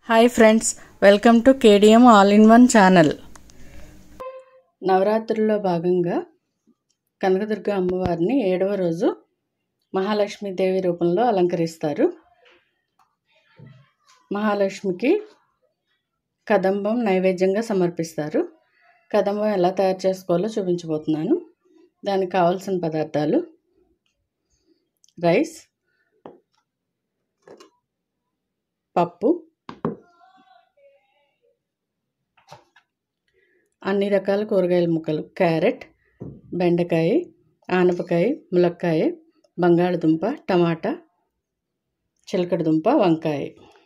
hi friends welcome to KDM all in one channel నవరాత్రుల్లో భాగంగా కనకదుర్గ అమ్మవారిని ఏడవ రోజు మహాలక్ష్మీదేవి రూపంలో అలంకరిస్తారు మహాలక్ష్మికి కదంబం నైవేద్యంగా సమర్పిస్తారు కదంబం ఎలా తయారు చేసుకోవాలో చూపించబోతున్నాను దానికి కావాల్సిన పదార్థాలు రైస్ పప్పు అన్ని రకాల కూరగాయల ముక్కలు క్యారెట్ బెండకాయ ఆనపకాయ ములక్కాయ బంగాళదుంప టమాటా చిలకడ దుంప వంకాయ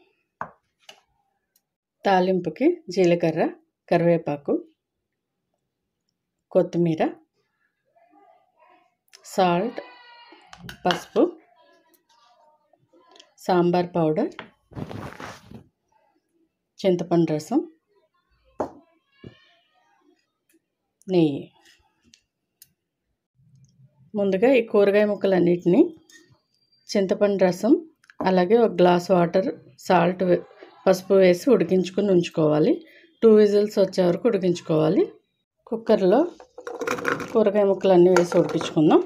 తాలింపుకి జీలకర్ర కరివేపాకు కొత్తిమీర సాల్ట్ పసుపు సాంబార్ పౌడర్ చింతపండు రసం నెయ్యి ముందుగా ఈ కూరగాయ ముక్కలన్నిటిని చింతపండు రసం అలాగే ఒక గ్లాస్ వాటర్ సాల్ట్ పసుపు వేసి ఉడికించుకుని ఉంచుకోవాలి టూ విజిల్స్ వచ్చే వరకు ఉడికించుకోవాలి కుక్కర్లో కూరగాయ ముక్కలన్నీ వేసి ఉడికించుకుందాం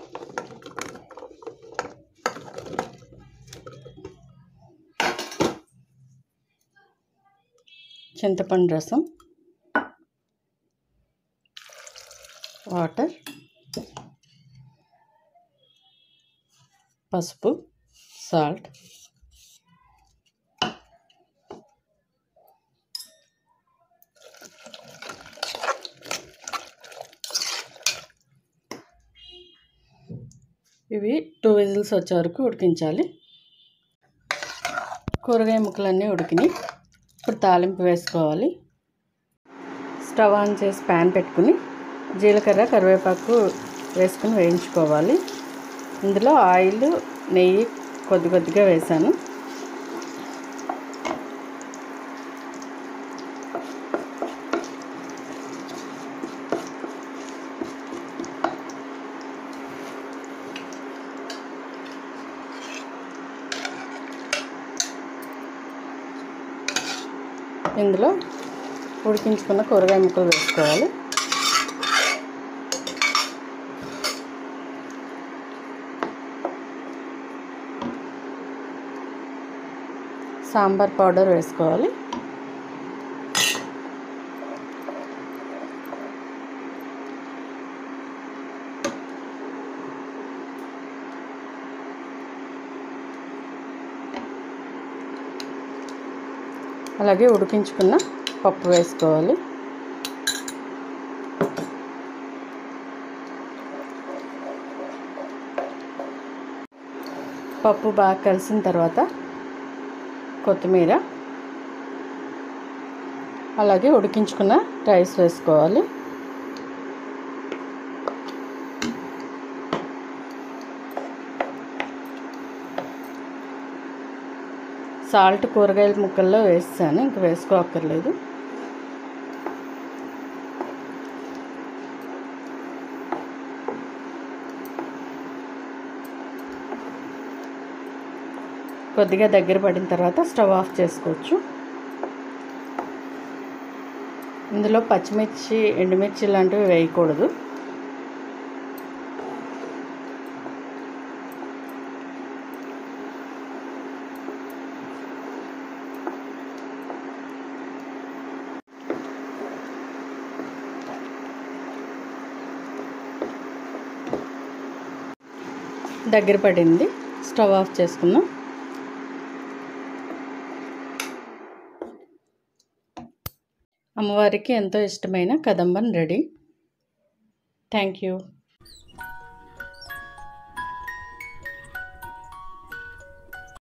చింతపండు రసం వాటర్ పసుపు సాల్ట్ ఇవి టూ విజిల్స్ వచ్చే వరకు ఉడికించాలి కూరగాయ ముక్కలన్నీ ఉడికినాయి ఇప్పుడు తాలింపు వేసుకోవాలి స్టవ్ ఆన్ చేసి ప్యాన్ పెట్టుకుని జీలకర్ర కరివేపాకు వేసుకుని వేయించుకోవాలి ఇందులో ఆయిల్ నెయ్యి కొద్ది కొద్దిగా వేసాను ఇందులో ఉడికించుకున్న కూరగాయ ముక్కలు వేసుకోవాలి సాంబార్ పౌడర్ వేసుకోవాలి అలాగే ఉడికించుకున్న పప్పు వేసుకోవాలి పప్పు బాగా కలిసిన తర్వాత కొత్తిమీర అలాగే ఉడికించుకున్న రైస్ వేసుకోవాలి సాల్ట్ కూరగాయల ముక్కల్లో వేస్తాను ఇంక వేసుకోక్కర్లేదు కొద్దిగా దగ్గర పడిన తర్వాత స్టవ్ ఆఫ్ చేసుకోవచ్చు ఇందులో పచ్చిమిర్చి ఎండుమిర్చి లాంటివి వేయకూడదు దగ్గర పడింది స్టవ్ ఆఫ్ చేసుకుందాం అమ్మవారికి ఎంతో ఇష్టమైన కదంబన్ రెడీ థ్యాంక్ యూ